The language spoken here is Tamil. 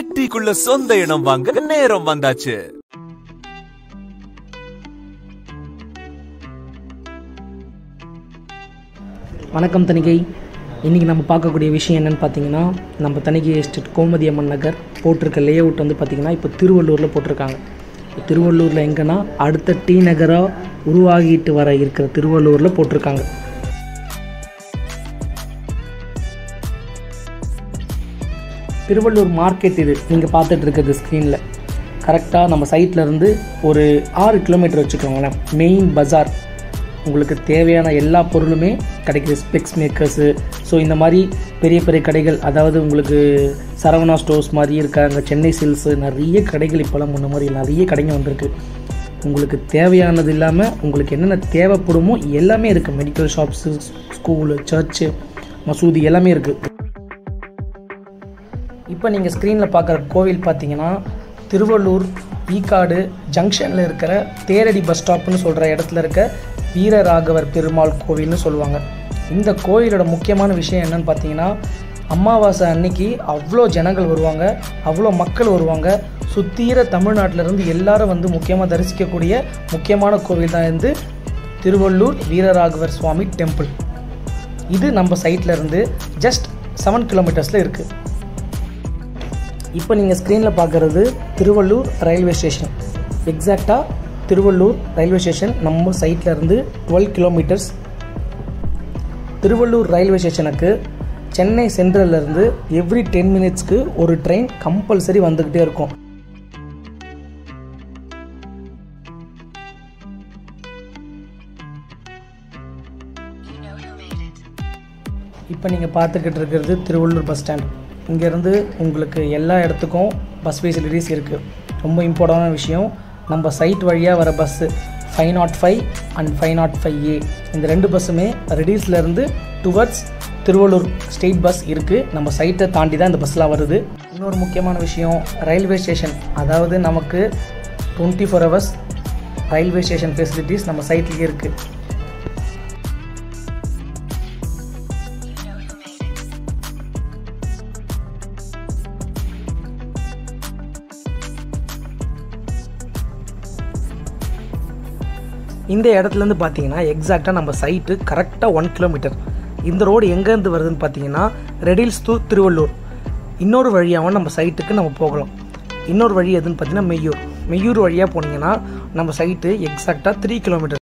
சிட்டிக்குள்ள சொந்த இடம் வாங்க நேரம் வந்தாச்சு வணக்கம் தணிகை இன்றைக்கி நம்ம பார்க்கக்கூடிய விஷயம் என்னென்னு பார்த்தீங்கன்னா நம்ம தணிகை எஸ்டேட் கோமதி அம்மன் நகர் போட்டிருக்க லே அவுட் வந்து பார்த்திங்கன்னா இப்போ திருவள்ளூரில் போட்டிருக்காங்க இப்போ திருவள்ளூரில் எங்கன்னா அடுத்த டி நகராக உருவாகிட்டு வர இருக்கிற திருவள்ளூரில் போட்டிருக்காங்க திருவள்ளூர் மார்க்கெட் இது நீங்கள் பார்த்துட்டு இருக்கிறது ஸ்க்ரீனில் கரெக்டாக நம்ம சைட்ல இருந்து ஒரு ஆறு கிலோமீட்டர் வச்சுக்கோங்களேன் மெயின் பஜார் உங்களுக்கு தேவையான எல்லா பொருளுமே கிடைக்குது ஸ்பெக்ஸ் மேக்கர்ஸு ஸோ இந்த மாதிரி பெரிய பெரிய கடைகள் அதாவது உங்களுக்கு சரவணா ஸ்டோர்ஸ் மாதிரி இருக்காங்க சென்னை சில்ஸு நிறைய கடைகள் இப்போலாம் முன்ன மாதிரி நிறைய கடைங்க வந்திருக்கு உங்களுக்கு தேவையானது இல்லாமல் உங்களுக்கு என்னென்ன தேவைப்படுமோ எல்லாமே இருக்குது மெடிக்கல் ஷாப்ஸு ஸ்கூலு சர்ச்சு மசூதி எல்லாமே இருக்குது இப்போ நீங்கள் ஸ்க்ரீனில் பார்க்குற கோவில் பார்த்தீங்கன்னா திருவள்ளூர் ஈக்காடு ஜங்ஷனில் இருக்கிற தேரடி பஸ் ஸ்டாப்னு சொல்கிற இடத்துல இருக்க வீரராகவர் பெருமாள் கோவில்னு சொல்லுவாங்க இந்த கோயிலோட முக்கியமான விஷயம் என்னன்னு பார்த்தீங்கன்னா அமாவாசை அன்னைக்கு அவ்வளோ ஜனங்கள் வருவாங்க அவ்வளோ மக்கள் வருவாங்க சுத்தீர தமிழ்நாட்டிலேருந்து எல்லாரும் வந்து முக்கியமாக தரிசிக்கக்கூடிய முக்கியமான கோவில் தான் வந்து திருவள்ளூர் வீரராகவர் சுவாமி டெம்பிள் இது நம்ம சைட்ல இருந்து ஜஸ்ட் செவன் கிலோமீட்டர்ஸில் இருக்குது இப்போ நீங்கள் ஸ்க்ரீனில் பார்க்குறது திருவள்ளூர் ரயில்வே ஸ்டேஷன் எக்ஸாக்டாக திருவள்ளூர் ரயில்வே ஸ்டேஷன் நம்ம சைட்ல இருந்து டுவெல் கிலோமீட்டர்ஸ் திருவள்ளூர் ரயில்வே ஸ்டேஷனுக்கு சென்னை சென்ட்ரல்ல இருந்து எவ்ரி டென் மினிட்ஸ்க்கு ஒரு ட்ரெயின் கம்பல்சரி வந்துக்கிட்டே இருக்கும் இப்போ நீங்கள் பார்த்துக்கிட்டு இருக்கிறது திருவள்ளூர் பஸ் ஸ்டாண்ட் இங்கேருந்து உங்களுக்கு எல்லா இடத்துக்கும் பஸ் ஃபெசிலிட்டிஸ் இருக்குது ரொம்ப இம்பார்ட்டண்டான விஷயம் நம்ம சைட் வழியாக வர bus five naught five and five naught five A இந்த ரெண்டு பஸ்ஸுமே ரெடியூஸ்லேருந்து டுவர்ட்ஸ் திருவள்ளூர் ஸ்டேட் பஸ் இருக்குது நம்ம சைட்டை தாண்டி தான் இந்த பஸ்லாம் வருது இன்னொரு முக்கியமான விஷயம் ரயில்வே ஸ்டேஷன் அதாவது நமக்கு twenty four hours railway station facilities நம்ம சைட்லேயே இருக்குது இந்த இடத்துலேருந்து பார்த்தீங்கன்னா எக்ஸாக்டாக நம்ம சைட்டு கரெக்டாக ஒன் கிலோமீட்டர் இந்த ரோடு எங்கேருந்து வருதுன்னு பார்த்தீங்கன்னா ரெடில்ஸ் டு திருவள்ளூர் இன்னொரு வழியாகவும் நம்ம சைட்டுக்கு நம்ம போகலாம் இன்னொரு வழி எதுன்னு பார்த்தீங்கன்னா மெய்யூர் மெய்யூர் வழியாக போனீங்கன்னா நம்ம சைட்டு எக்ஸாக்டாக த்ரீ கிலோமீட்டர்